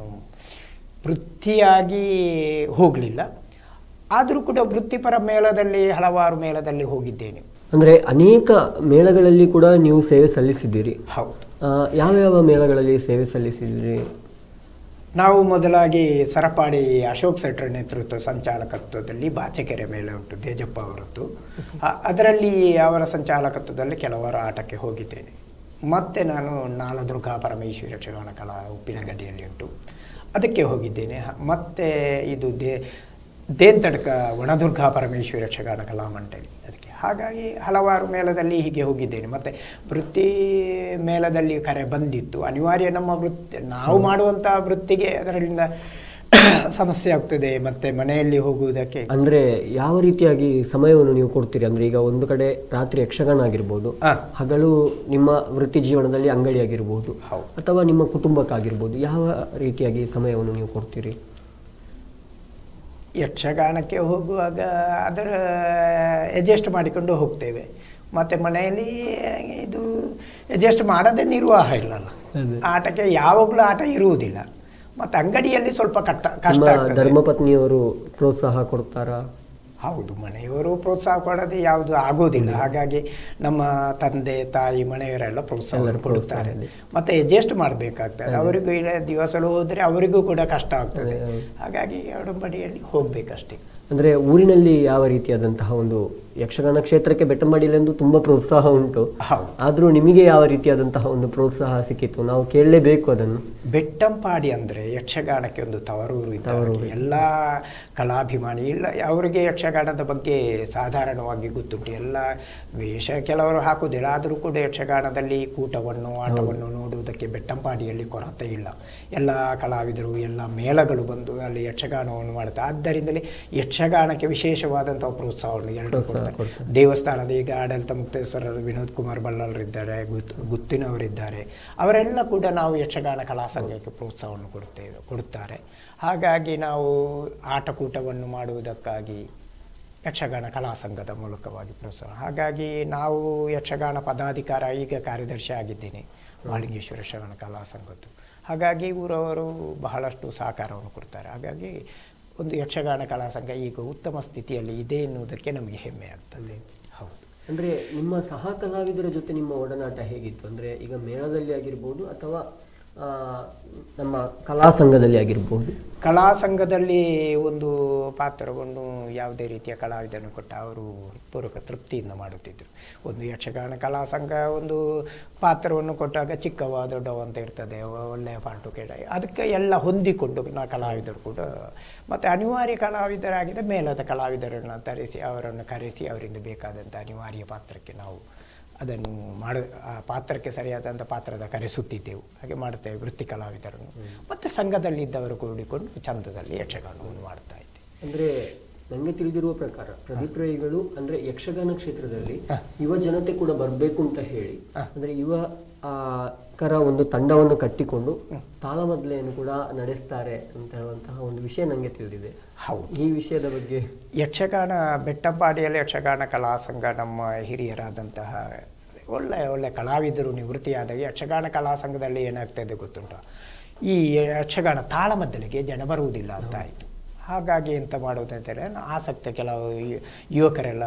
ವೃತ್ತಿಯಾಗಿ ಹೋಗಲಿಲ್ಲ ಆದರೂ ಕೂಡ ವೃತ್ತಿಪರ ಮೇಳದಲ್ಲಿ ಹಲವಾರು ಮೇಳದಲ್ಲಿ ಹೋಗಿದ್ದೇನೆ ಅಂದ್ರೆ ಅನೇಕ ಮೇಳಗಳಲ್ಲಿ ಕೂಡ ನೀವು ಸೇವೆ ಸಲ್ಲಿಸಿದ್ದೀರಿ ಹೌದು ಆ, ಯಾವ ಯಾವ ಮೇಳಗಳಲ್ಲಿ ಸೇವೆ ಸಲ್ಲಿಸಿದ್ದೀರಿ ನಾವು ಮೊದಲಾಗಿ ಸರಪಾಡಿ ಅಶೋಕ್ ಸೆಟ್ರ ನೇತೃತ್ವ ಸಂಚಾಲಕತ್ವದಲ್ಲಿ ಬಾಚಕೆರೆ ಮೇಲೆ ಉಂಟು ತೇಜಪ್ಪ ಅವರದ್ದು ಆ- ಅದರಲ್ಲಿ ಅವರ ಸಂಚಾಲಕತ್ವದಲ್ಲಿ ಕೆಲವಾರು ಆಟಕ್ಕೆ ಹೋಗಿದ್ದೇನೆ ಮತ್ತೆ ನಾನು ನಾಲದುರ್ಗಾ ಪರಮೇಶ್ವರಿ ಯಕ್ಷಗಾನ ಕಲಾ ಉಪ್ಪಿನಗಡ್ಡಿಯಲ್ಲಿ ಉಂಟು ಅದಕ್ಕೆ ಹೋಗಿದ್ದೇನೆ ಹ- ಮತ್ತೆ ಇದು ದೇ ದೇಂತಡ್ಕ ವಣದುರ್ಗಾ ಪರಮೇಶ್ವರಿ ಯಕ್ಷಗಾನ ಕಲಾ ಮಂಡಳಿ ಅದಕ್ಕೆ ಹಾಗಾಗಿ ಹಲವಾರು ಮೇಳದಲ್ಲಿ ಹೀಗೆ ಹೋಗಿದ್ದೇನೆ ಮತ್ತು ವೃತ್ತಿ ಮೇಳದಲ್ಲಿ ಕರೆ ಬಂದಿತ್ತು ಅನಿವಾರ್ಯ ನಮ್ಮ ವೃತ್ತಿ ನಾವು ಮಾಡುವಂಥ ವೃತ್ತಿಗೆ ಅದರಿಂದ ಸಮಸ್ಯೆ ಆಗ್ತದೆ ಮತ್ತು ಮನೆಯಲ್ಲಿ ಹೋಗುವುದಕ್ಕೆ ಅಂದ್ರೆ ಯಾವ ರೀತಿಯಾಗಿ ಸಮಯವನ್ನು ನೀವು ಕೊಡ್ತೀರಿ ಅಂದ್ರೆ ಈಗ ಒಂದು ಕಡೆ ರಾತ್ರಿ ಯಕ್ಷಗಾನ ಆಗಿರ್ಬೋದು ಆ. ಹಗಲು ನಿಮ್ಮ ವೃತ್ತಿ ಜೀವನದಲ್ಲಿ ಅಂಗಡಿ ಆಗಿರ್ಬೋದು ಹೌದು. ಅಥವಾ ನಿಮ್ಮ ಕುಟುಂಬಕ್ಕಾಗಿರ್ಬೋದು ಯಾವ ರೀತಿಯಾಗಿ ಸಮಯವನ್ನು ನೀವು ಕೊಡ್ತೀರಿ ಯಕ್ಷಗಾನಕ್ಕೆ ಹೋಗುವಾಗ ಅದರ ಅಡ್ಜಸ್ಟ್ ಮಾಡಿಕೊಂಡು ಹೋಗ್ತೇವೆ ಮತ್ತು ಮನೆಯಲ್ಲಿ ಇದು ಅಡ್ಜಸ್ಟ್ ಮಾಡದೆ ನಿರ್ವಾಹ ಇಲ್ಲಲ್ಲ ಅದೇ. ಆಟಕ್ಕೆ ಯಾವಾಗಲೂ ಆಟ ಇರುವುದಿಲ್ಲ ಮತ್ತು ಅಂಗಡಿಯಲ್ಲಿ ಸ್ವಲ್ಪ ಕಷ್ಟ ಕಷ್ಟ ನಿಮ್ಮ ಆಗ್ತದೆ ಧರ್ಮಪತ್ನಿಯವರು ಪ್ರೋತ್ಸಾಹ ಕೊಡ್ತಾರಾ ಹೌದು ಮನೆಯವರು ಪ್ರೋತ್ಸಾಹ ಕೊಡದೆ ಯಾವುದು ಆಗೋದಿಲ್ಲ ಹಾಗಾಗಿ ನಮ್ಮ ತಂದೆ ತಾಯಿ ಮನೆಯವರೆಲ್ಲ ಪ್ರೋತ್ಸಾಹ ಎಲ್ಲರೂ ಕೊಡುತ್ತಾರೆ ಪ್ರೋತ್ಸಾಹ ಮತ್ತೆ ಅಡ್ಜಸ್ಟ್ ಮಾಡಬೇಕಾಗ್ತದೆ ಅವರಿಗೂ ಇಲ್ಲ ದಿವಸಲು ಹೋದರೆ ಅವರಿಗೂ ಕೂಡ ಕಷ್ಟ ಆಗ್ತದೆ ಅದೇ, ಹೌದು. ಹಾಗಾಗಿ ಎರಡುಂಬಡಿಯಲ್ಲಿ ಹೋಗ್ಬೇಕಷ್ಟೇ ಅಂದ್ರೆ ಊರಿನಲ್ಲಿ ಯಾವ ರೀತಿಯಾದಂತಹ ಒಂದು ಯಕ್ಷಗಾನ ಕ್ಷೇತ್ರಕ್ಕೆ ಬೆಟ್ಟಂಬಡಿಲೆಂದು ತುಂಬಾ ಪ್ರೋತ್ಸಾಹ ಉಂಟು ಹೌದು ಆದ್ರೂ ನಿಮಗೆ ಯಾವ ರೀತಿಯಾದಂತಹ ಒಂದು ಪ್ರೋತ್ಸಾಹ ಸಿಕ್ಕಿತ್ತು ನಾವು ಕೇಳಲೇಬೇಕು ಅದನ್ನು ಬೆಟ್ಟಂಪಾಡಿ ಅಂದರೆ ಯಕ್ಷಗಾನಕ್ಕೆ ಒಂದು ತವರೂರು ಇದ್ದ ಎಲ್ಲ ಕಲಾಭಿಮಾನಿ ಇಲ್ಲ ಅವರಿಗೆ ಯಕ್ಷಗಾನದ ಬಗ್ಗೆ ಸಾಧಾರಣವಾಗಿ ಗೊತ್ತುಂಟು ಎಲ್ಲ ವೇಷ ಕೆಲವರು ಹಾಕುವುದಿಲ್ಲ ಆದರೂ ಕೂಡ ಯಕ್ಷಗಾನದಲ್ಲಿ ಕೂಟವನ್ನು ಆಟವನ್ನು ನೋಡುವುದಕ್ಕೆ ಬೆಟ್ಟಂಪಾಡಿಯಲ್ಲಿ ಕೊರತೆ ಇಲ್ಲ ಎಲ್ಲ ಕಲಾವಿದರು ಎಲ್ಲ ಮೇಳಗಳು ಬಂದು ಅಲ್ಲಿ ಯಕ್ಷಗಾನವನ್ನು ಮಾಡುತ್ತಾರೆ ಆದ್ದರಿಂದಲೇ ಯಕ್ಷಗಾನಕ್ಕೆ ವಿಶೇಷವಾದಂಥ ಪ್ರೋತ್ಸಾಹವನ್ನು ಎಲ್ಲರೂ ಪ್ರೋತ್ಸಾಹ ಕೊಡ್ತಾರೆ ಕೊಡ್ತಾರೆ. ದೇವಸ್ಥಾನದ ಈಗ ಆಡಳಿತ ಮುಕ್ತೇಶ್ವರರು ವಿನೋದ್ ಕುಮಾರ್ ಬಳ್ಳಾರರಿದ್ದಾರೆ ಗುತ್ ಗುತ್ತಿನವರಿದ್ದಾರೆ ಅವರೆಲ್ಲ ಕೂಡ ನಾವು ಯಕ್ಷಗಾನ ಕಲಾ ಸಂಘಕ್ಕೆ ಪ್ರೋತ್ಸಾಹವನ್ನು ಕೊಡುತ್ತೇವೆ ಕೊಡುತ್ತಾರೆ ಹಾಗಾಗಿ ನಾವು ಆಟಕೂಟವನ್ನು ಮಾಡುವುದಕ್ಕಾಗಿ ಯಕ್ಷಗಾನ ಕಲಾ ಸಂಘದ ಮೂಲಕವಾಗಿ ಪ್ರೋತ್ಸಾಹ ಹಾಗಾಗಿ ನಾವು ಯಕ್ಷಗಾನ ಪದಾಧಿಕಾರ ಈಗ ಕಾರ್ಯದರ್ಶಿ ಆಗಿದ್ದೇನೆ ಮಾಲಿಂಗೇಶ್ವರ ಶ್ರವಣ ಕಲಾ ಸಂಘದ್ದು ಹಾಗಾಗಿ ಊರವರು ಬಹಳಷ್ಟು ಸಹಕಾರವನ್ನು ಕೊಡ್ತಾರೆ ಹಾಗಾಗಿ ಒಂದು ಯಕ್ಷಗಾನ ಕಲಾ ಸಂಘ ಈಗ ಉತ್ತಮ ಸ್ಥಿತಿಯಲ್ಲಿ ಇದೆ ಎನ್ನುವುದಕ್ಕೆ ನಮಗೆ ಹೆಮ್ಮೆ ಆಗ್ತದೆ ಹೌದು ಅಂದ್ರೆ ನಿಮ್ಮ ಸಹ ಕಲಾವಿದರ ಜೊತೆ ನಿಮ್ಮ ಒಡನಾಟ ಹೇಗಿತ್ತು ಅಂದ್ರೆ ಈಗ ಮೇಳದಲ್ಲಿ ಆಗಿರ್ಬೋದು ಅಥವಾ ಆ, ನಮ್ಮ ಕಲಾ ಸಂಘದಲ್ಲಿ ಆಗಿರ್ಬೋದು ಕಲಾ ಸಂಘದಲ್ಲಿ ಒಂದು ಪಾತ್ರವನ್ನು ಯಾವುದೇ ರೀತಿಯ ಕಲಾವಿದನು ಕೊಟ್ಟ ಅವರು ಪೂರ್ವಕ ತೃಪ್ತಿಯಿಂದ ಮಾಡುತ್ತಿದ್ದರು ಒಂದು ಯಕ್ಷಗಾನ ಕಲಾ ಸಂಘ ಒಂದು ಪಾತ್ರವನ್ನು ಕೊಟ್ಟಾಗ ಚಿಕ್ಕವ ದೊಡ್ಡವ ಅಂತ ಇರ್ತದೆ ಒ- ಒಳ್ಳೆಯ ಪಾರ್ಟು ಕೇಳ ಅದಕ್ಕೆ ಎಲ್ಲ ಹೊಂದಿಕೊಂಡು ನಾ ಕಲಾವಿದರು ಕೂಡ ಮತ್ತು ಅನಿವಾರ್ಯ ಕಲಾವಿದರಾಗಿದ್ದ ಮೇಲದ ಕಲಾವಿದರನ್ನು ತರಿಸಿ ಅವರನ್ನು ಕರೆಸಿ ಅವರಿಂದ ಬೇಕಾದಂಥ ಅನಿವಾರ್ಯ ಪಾತ್ರಕ್ಕೆ ನಾವು ಅದನ್ನು ಮಾಡ ಆ ಪಾತ್ರಕ್ಕೆ ಸರಿಯಾದಂಥ ಪಾತ್ರದ ಕರೆಸುತ್ತಿದ್ದೆವು ಹಾಗೆ ಮಾಡ್ತೇವೆ ವೃತ್ತಿ ಕಲಾವಿದರನ್ನು ಮತ್ತು ಸಂಘದಲ್ಲಿದ್ದವರು ಕೂಡಿಕೊಂಡು ಚಂದದಲ್ಲಿ ಯಕ್ಷಗಾನವನ್ನು ಮಾಡ್ತಾ ಇದ್ದೇವೆ ಅಂದ್ರೆ ನನಗೆ ತಿಳಿದಿರುವ ಪ್ರಕಾರ ಪ್ರದೀಪ್ ರೈಗಳು ಅಂದ್ರೆ ಯಕ್ಷಗಾನ ಕ್ಷೇತ್ರದಲ್ಲಿ ಹ. ಯುವ ಜನತೆ ಕೂಡ ಬರಬೇಕು ಅಂತ ಹೇಳಿ ಹ. ಅಂದ್ರೆ ಯುವ ಆ, ಕರ ಒಂದು ತಂಡವನ್ನು ಕಟ್ಟಿಕೊಂಡು ತಾಳಮದ್ಲೆಯನ್ನು ಕೂಡ ನಡೆಸ್ತಾರೆ ಅಂತ ಹೇಳುವಂತಹ ಒಂದು ವಿಷಯ ನನಗೆ ತಿಳಿದಿದೆ ಹೌದು ಈ ವಿಷಯದ ಬಗ್ಗೆ ಯಕ್ಷಗಾನ ಬೆಟ್ಟಂಪಾಡಿಯಲ್ಲಿ ಯಕ್ಷಗಾನ ಕಲಾ ಸಂಘ ನಮ್ಮ ಹಿರಿಯರಾದಂತಹ ಒಳ್ಳೆಯ ಒಳ್ಳೆ ಕಲಾವಿದರು ನಿವೃತ್ತಿಯಾದಾಗ ಯಕ್ಷಗಾನ ಕಲಾ ಸಂಘದಲ್ಲಿ ಏನಾಗ್ತದೆ ಗೊತ್ತುಂಟು ಈ ಯಕ್ಷಗಾನ ತಾಳಮದ್ದಲಿಗೆ ಜನ ಬರುವುದಿಲ್ಲ ಅಂತ ಆಯಿತು ಹಾಗಾಗಿ ಎಂತ ಮಾಡೋದು ಅಂತೇಳಿ ಆಸಕ್ತ ಕೆಲವು ಯು- ಯುವಕರೆಲ್ಲ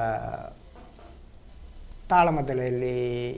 ತಾಳಮದ್ದಲೆಯಲ್ಲಿ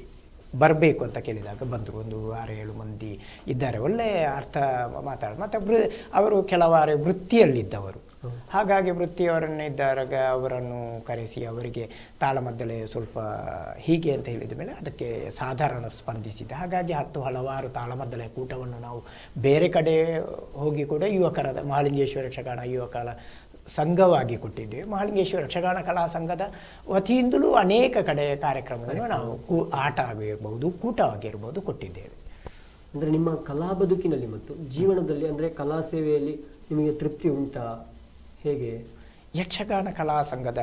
ಬರಬೇಕು ಅಂತ ಕೇಳಿದಾಗ ಬಂದರು ಒಂದು ಆರು ಏಳು ಮಂದಿ ಇದ್ದಾರೆ ಒಳ್ಳೆ ಅರ್ಥ ಮಾತಾಡ ಮತ್ತು ವೃ ಅವರು ಕೆಲವಾರು ವೃತ್ತಿಯಲ್ಲಿದ್ದವರು ಹಾಗಾಗಿ ವೃತ್ತಿಯವರನ್ನು ಇದ್ದಾಗ ಅವರನ್ನು ಕರೆಸಿ ಅವರಿಗೆ ತಾಳಮದ್ದಲೆ ಸ್ವಲ್ಪ ಹೀಗೆ ಅಂತ ಹೇಳಿದ ಮೇಲೆ ಅದಕ್ಕೆ ಸಾಧಾರಣ ಸ್ಪಂದಿಸಿದೆ ಹಾಗಾಗಿ ಹತ್ತು ಹಲವಾರು ತಾಳಮದ್ದಲೆ ಕೂಟವನ್ನು ನಾವು ಬೇರೆ ಕಡೆ ಹೋಗಿ ಕೂಡ ಯುವಕರದ ಮಹಾಲಿಂಗೇಶ್ವರ ಯಕ್ಷಗಾನ ಯುವಕರ ಸಂಘವಾಗಿ ಕೊಟ್ಟಿದ್ದೇವೆ ಮಹಾಲಿಂಗೇಶ್ವರ ಯಕ್ಷಗಾನ ಕಲಾ ಸಂಘದ ವತಿಯಿಂದಲೂ ಅನೇಕ ಕಡೆ ಕಾರ್ಯಕ್ರಮವನ್ನು ನಾವು ಕೂ ಆಟ ಆಗಿರ್ಬೋದು ಕೂಟವಾಗಿರ್ಬೋದು ಕೊಟ್ಟಿದ್ದೇವೆ ಅಂದ್ರೆ ನಿಮ್ಮ ಕಲಾ ಬದುಕಿನಲ್ಲಿ ಮತ್ತು ಜೀವನದಲ್ಲಿ ಅಂದ್ರೆ ಕಲಾ ಸೇವೆಯಲ್ಲಿ ನಿಮಗೆ ತೃಪ್ತಿ ಉಂಟಾ ಹೇಗೆ ಯಕ್ಷಗಾನ ಕಲಾ ಸಂಘದ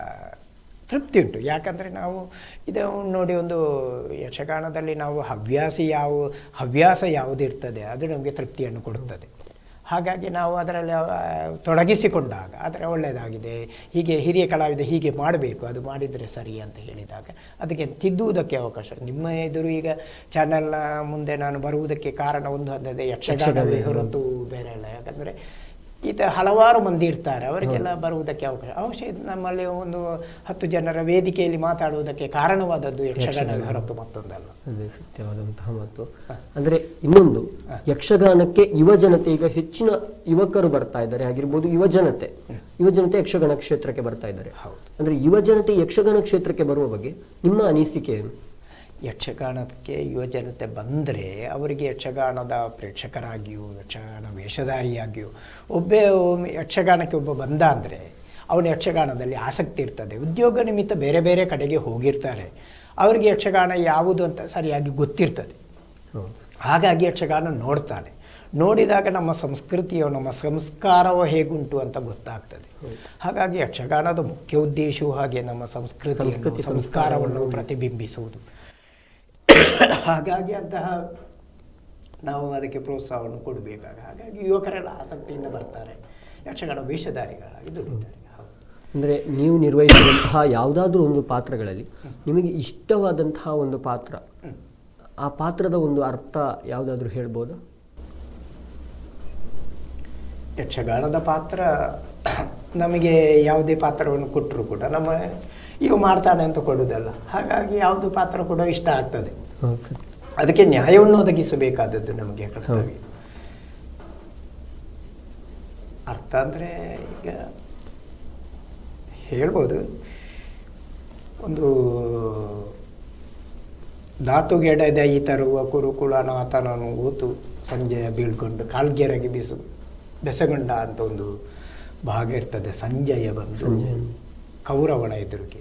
ತೃಪ್ತಿ ಉಂಟು ಯಾಕಂದರೆ ನಾವು ಇದು ನೋಡಿ ಒಂದು ಯಕ್ಷಗಾನದಲ್ಲಿ ನಾವು ಹವ್ಯಾಸ ಯಾವ ಹವ್ಯಾಸ ಯಾವುದಿರ್ತದೆ ಅದು ನಮಗೆ ತೃಪ್ತಿಯನ್ನು ಕೊಡುತ್ತದೆ ಹಾಗಾಗಿ ನಾವು ಅದರಲ್ಲಿ ಆ, ತೊಡಗಿಸಿಕೊಂಡಾಗ ಅದರ ಒಳ್ಳೆಯದಾಗಿದೆ ಹೀಗೆ ಹಿರಿಯ ಕಲಾವಿದ ಹೀಗೆ ಮಾಡಬೇಕು ಅದು ಮಾಡಿದರೆ ಸರಿ ಅಂತ ಹೇಳಿದಾಗ ಅದಕ್ಕೆ ತಿದ್ದುವುದಕ್ಕೆ ಅವಕಾಶ ನಿಮ್ಮ ಎದುರು ಈಗ ಚಾನೆಲ್ನ ಮುಂದೆ ನಾನು ಬರುವುದಕ್ಕೆ ಕಾರಣ ಒಂದು ಹಂತದ ಯಕ್ಷಗಾನವೇ ಹೊರತು ಬೇರೆ ಅಲ್ಲ ಯಾಕಂದರೆ ಈತ ಹಲವಾರು ಮಂದಿ ಇರ್ತಾರೆ ಅವರಿಗೆಲ್ಲ ಬರುವುದಕ್ಕೆ ಅವಕಾಶ ಅವಶ್ಯ ಇದು ನಮ್ಮಲ್ಲಿ ಒಂದು ಹತ್ತು ಜನರ ವೇದಿಕೆಯಲ್ಲಿ ಮಾತಾಡುವುದಕ್ಕೆ ಕಾರಣವಾದದ್ದು ಯಕ್ಷಗಾನ ಹೊರತು ಮತ್ತೊಂದಲ್ಲ ಅದೇ ಸತ್ಯವಾದಂತಹ ಮಾತು ಅಂದ್ರೆ ಇನ್ನೊಂದು ಯಕ್ಷಗಾನಕ್ಕೆ ಯುವ ಜನತೆ ಈಗ ಹೆಚ್ಚಿನ ಯುವಕರು ಬರ್ತಾ ಇದ್ದಾರೆ ಆಗಿರ್ಬೋದು ಯುವ ಜನತೆ ಯುವ ಜನತೆ ಯಕ್ಷಗಾನ ಕ್ಷೇತ್ರಕ್ಕೆ ಬರ್ತಾ ಇದ್ದಾರೆ ಹೌದು. ಅಂದ್ರೆ ಯುವ ಜನತೆ ಯಕ್ಷಗಾನ ಕ್ಷೇತ್ರಕ್ಕೆ ಬರುವ ಬಗ್ಗೆ ನಿಮ್ಮ ಅನಿಸಿಕೆ ಏನು ಯಕ್ಷಗಾನಕ್ಕೆ ಯುವಜನತೆ ಬಂದರೆ ಅವರಿಗೆ ಯಕ್ಷಗಾನದ ಪ್ರೇಕ್ಷಕರಾಗಿಯೂ ಯಕ್ಷಗಾನ ವೇಷಧಾರಿಯಾಗಿಯೂ ಒಬ್ಬೇ ಒಮ್ಮೆ ಯಕ್ಷಗಾನಕ್ಕೆ ಒಬ್ಬ ಬಂದ ಅಂದರೆ ಅವನ ಯಕ್ಷಗಾನದಲ್ಲಿ ಆಸಕ್ತಿ ಇರ್ತದೆ ಉದ್ಯೋಗ ನಿಮಿತ್ತ ಬೇರೆ ಬೇರೆ ಕಡೆಗೆ ಹೋಗಿರ್ತಾರೆ ಅವರಿಗೆ ಯಕ್ಷಗಾನ ಯಾವುದು ಅಂತ ಸರಿಯಾಗಿ ಗೊತ್ತಿರ್ತದೆ ಹೌದು. ಹಾಗಾಗಿ ಯಕ್ಷಗಾನ ನೋಡ್ತಾನೆ ನೋಡಿದಾಗ ನಮ್ಮ ಸಂಸ್ಕೃತಿಯೋ ನಮ್ಮ ಸಂಸ್ಕಾರವೋ ಹೇಗುಂಟು ಅಂತ ಗೊತ್ತಾಗ್ತದೆ ಹಾಗಾಗಿ ಯಕ್ಷಗಾನದ ಮುಖ್ಯ ಉದ್ದೇಶವೂ ಹಾಗೆ ನಮ್ಮ ಸಂಸ್ಕೃತಿ ಸಂಸ್ಕೃತಿ, ಸಂಸ್ಕಾರವನ್ನು ಪ್ರತಿಬಿಂಬಿಸುವುದು ಹಾಗಾಗಿ ಅಂತಹ ನಾವು ಅದಕ್ಕೆ ಪ್ರೋತ್ಸಾಹವನ್ನು ಕೊಡಬೇಕಾಗ ಹಾಗಾಗಿ ಯುವಕರೆಲ್ಲ ಆಸಕ್ತಿಯಿಂದ ಬರ್ತಾರೆ ಯಕ್ಷಗಾನ ವೇಷಧಾರಿಗಳಾಗಿ ದುಡಿತಾರೆ ಹೌದು ಅಂದ್ರೆ ನೀವು ನಿರ್ವಹಿಸಿದಂತಹ ಯಾವುದಾದ್ರೂ ಒಂದು ಪಾತ್ರಗಳಲ್ಲಿ ನಿಮಗೆ ಇಷ್ಟವಾದಂತಹ ಒಂದು ಪಾತ್ರ ಆ ಪಾತ್ರದ ಒಂದು ಅರ್ಥ ಯಾವುದಾದ್ರೂ ಹೇಳ್ಬೋದಾ ಯಕ್ಷಗಾನದ ಪಾತ್ರ ನಮಗೆ ಯಾವುದೇ ಪಾತ್ರವನ್ನು ಕೊಟ್ಟರು ಕೂಡ ನಮ್ಮ ಇವ ಮಾಡ್ತಾನೆ ಅಂತ ಕೊಡುವುದಲ್ಲ ಹಾಗಾಗಿ ಯಾವುದು ಪಾತ್ರ ಕೂಡ ಇಷ್ಟ ಆಗ್ತದೆ ಹೌದು ಸರ್ ಅದಕ್ಕೆ ನ್ಯಾಯವನ್ನು ಒದಗಿಸಬೇಕಾದದ್ದು ನಮಗೆ ಕರ್ತವ್ಯ ಅರ್ಥ ಅಂದರೆ ಈಗ ಹೇಳ್ಬೋದು ಒಂದು ಧಾತುಗೆಡದ ಈ ತರುವ ಕುರುಕುಳನಾಥನನ್ನು ಊತು ಸಂಜೆಯ ಬೀಳ್ಕೊಂಡು ಕಾಲ್ಗೆರೆಗೆ ಬಿಸು ಬೆಸಗೊಂಡ ಅಂತ ಒಂದು ಭಾಗ ಇರ್ತದೆ ಸಂಜಯ ಬಂದು ಸಂಜಯ. ಕೌರವನ ಎದುರಿಗೆ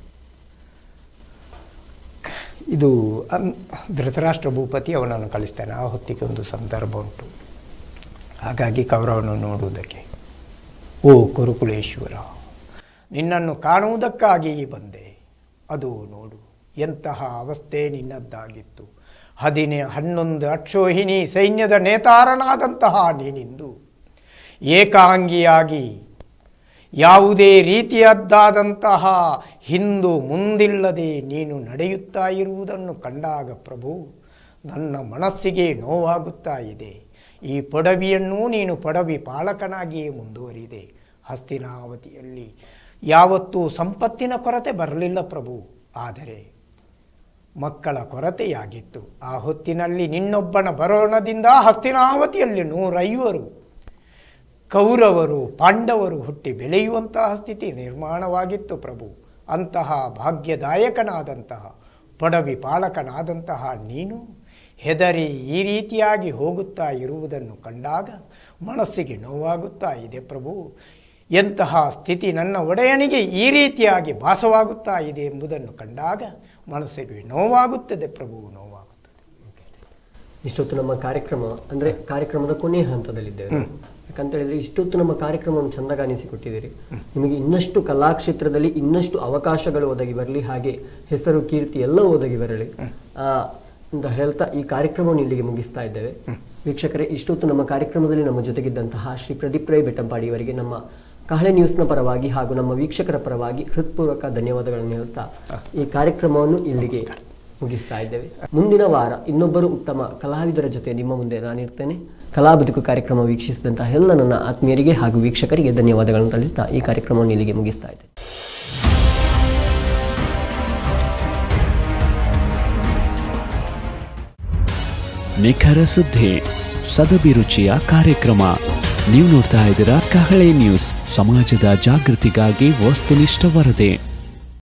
ಇದು ಅನ್- ಧೃತರಾಷ್ಟ್ರ ಭೂಪತಿ ಅವನನ್ನು ಕಳಿಸ್ತಾನೆ ಆ ಹೊತ್ತಿಗೆ ಒಂದು ಸಂದರ್ಭ ಉಂಟು ಹಾಗಾಗಿ ಕೌರವನು ನೋಡುವುದಕ್ಕೆ ಓ ಕುರುಕುಳೇಶ್ವರ ನಿನ್ನನ್ನು ಕಾಣುವುದಕ್ಕಾಗಿ ಬಂದೆ ಅದು ನೋಡು ಎಂತಹ ಅವಸ್ಥೆ ನಿನ್ನದ್ದಾಗಿತ್ತು ಹದಿನೆ ಹನ್ನೊಂದು ಅಕ್ಷೋಹಿಣಿ ಸೈನ್ಯದ ನೇತಾರನಾದಂತಹ ನೀನಿಂದು ಏಕಾಂಗಿಯಾಗಿ ಯಾವುದೇ ರೀತಿಯದ್ದಾದಂತಹ ಹಿಂದು ಮುಂದಿಲ್ಲದೆ ನೀನು ನಡೆಯುತ್ತಾ ಇರುವುದನ್ನು ಕಂಡಾಗ ಪ್ರಭು ನನ್ನ ಮನಸ್ಸಿಗೆ ನೋವಾಗುತ್ತಾ ಇದೆ ಈ ಪೊಡವಿಯನ್ನು ನೀನು ಪೊಡವಿ ಪಾಲಕನಾಗಿಯೇ ಮುಂದುವರಿದೆ ಹಸ್ತಿನಾವತಿಯಲ್ಲಿ ಯಾವತ್ತೂ ಸಂಪತ್ತಿನ ಕೊರತೆ ಬರಲಿಲ್ಲ ಪ್ರಭು ಆದರೆ ಮಕ್ಕಳ ಕೊರತೆಯಾಗಿತ್ತು ಆ ಹೊತ್ತಿನಲ್ಲಿ ನಿನ್ನೊಬ್ಬನ ಬರೋಣದಿಂದ ಹಸ್ತಿನಾವತಿಯಲ್ಲಿ ನೂರೈವರು ಕೌರವರು ಪಾಂಡವರು ಹುಟ್ಟಿ ಬೆಳೆಯುವಂತಹ ಸ್ಥಿತಿ ನಿರ್ಮಾಣವಾಗಿತ್ತು ಪ್ರಭು ಅಂತಹ ಭಾಗ್ಯದಾಯಕನಾದಂತಹ ಪೊಡವಿ ಪಾಲಕನಾದಂತಹ ನೀನು ಹೆದರಿ ಈ ರೀತಿಯಾಗಿ ಹೋಗುತ್ತಾ ಇರುವುದನ್ನು ಕಂಡಾಗ ಮನಸ್ಸಿಗೆ ನೋವಾಗುತ್ತಾ ಇದೆ ಪ್ರಭು ಎಂತಹ ಸ್ಥಿತಿ ನನ್ನ ಒಡೆಯನಿಗೆ ಈ ರೀತಿಯಾಗಿ ಭಾಸವಾಗುತ್ತಾ ಇದೆ ಎಂಬುದನ್ನು ಕಂಡಾಗ ಮನಸ್ಸಿಗೆ ನೋವಾಗುತ್ತದೆ ಪ್ರಭು ನೋವಾಗುತ್ತದೆ ಇಷ್ಟೊತ್ತು ನಮ್ಮ ಕಾರ್ಯಕ್ರಮ ಅಂದ್ರೆ ಕಾರ್ಯಕ್ರಮದ ಕೊನೆಯ ಹಂತದಲ್ಲಿದ್ದೇವೆ ಯಾಕಂತ ಹೇಳಿದ್ರೆ ಇಷ್ಟೊತ್ತು ನಮ್ಮ ಕಾರ್ಯಕ್ರಮವನ್ನು ಚಂದಗಾನಿಸಿಕೊಟ್ಟಿದ್ದೀರಿ ನಿಮಗೆ ಇನ್ನಷ್ಟು ಕಲಾಕ್ಷೇತ್ರದಲ್ಲಿ ಇನ್ನಷ್ಟು ಅವಕಾಶಗಳು ಒದಗಿ ಬರಲಿ ಹಾಗೆ ಹೆಸರು ಕೀರ್ತಿ ಎಲ್ಲ ಒದಗಿ ಬರಲಿ ಆ, ಅಂತ ಹೇಳ್ತಾ ಈ ಕಾರ್ಯಕ್ರಮವನ್ನು ಇಲ್ಲಿಗೆ ಮುಗಿಸ್ತಾ ಇದ್ದೇವೆ ವೀಕ್ಷಕರೇ ಇಷ್ಟೊತ್ತು ನಮ್ಮ ಕಾರ್ಯಕ್ರಮದಲ್ಲಿ ನಮ್ಮ ಜೊತೆಗಿದ್ದಂತಹ ಶ್ರೀ ಪ್ರದೀಪ್ ರೈ ಬೆಟ್ಟಂಪಾಡಿ ಅವರಿಗೆ ನಮ್ಮ ಕಹಳೆ ನ್ಯೂಸ್ನ ಪರವಾಗಿ ಹಾಗೂ ನಮ್ಮ ವೀಕ್ಷಕರ ಪರವಾಗಿ ಹೃತ್ಪೂರ್ವಕ ಧನ್ಯವಾದಗಳನ್ನು ಹೇಳ್ತಾ ಈ ಕಾರ್ಯಕ್ರಮವನ್ನು ಇಲ್ಲಿಗೆ ಮುಗಿಸ್ತಾ ಇದ್ದೇವೆ ಮುಂದಿನ ವಾರ ಇನ್ನೊಬ್ಬರು ಉತ್ತಮ ಕಲಾವಿದರ ಜೊತೆ ನಿಮ್ಮ ಮುಂದೆ ನಾನಿರ್ತೇನೆ ಕಲಾ ಬದುಕು ಕಾರ್ಯಕ್ರಮ ವೀಕ್ಷಿಸಿದಂತಹ ಎಲ್ಲ ನನ್ನ ಆತ್ಮೀಯರಿಗೆ ಹಾಗೂ ವೀಕ್ಷಕರಿಗೆ ಧನ್ಯವಾದಗಳನ್ನು ತಳಿಸ್ತಾ ಈ ಕಾರ್ಯಕ್ರಮವನ್ನು ಇಲ್ಲಿಗೆ ಮುಗಿಸ್ತಾ ಇದ್ದೇನೆ ನಿಖರ ಸುದ್ದಿ ಸದಭಿರುಚಿಯ ಕಾರ್ಯಕ್ರಮ ನೀವು ನೋಡ್ತಾ ಇದ್ದೀರಾ ಕಹಳೆ ನ್ಯೂಸ್ ಸಮಾಜದ ಜಾಗೃತಿಗಾಗಿ ವಸ್ತುನಿಷ್ಠ ವರದಿ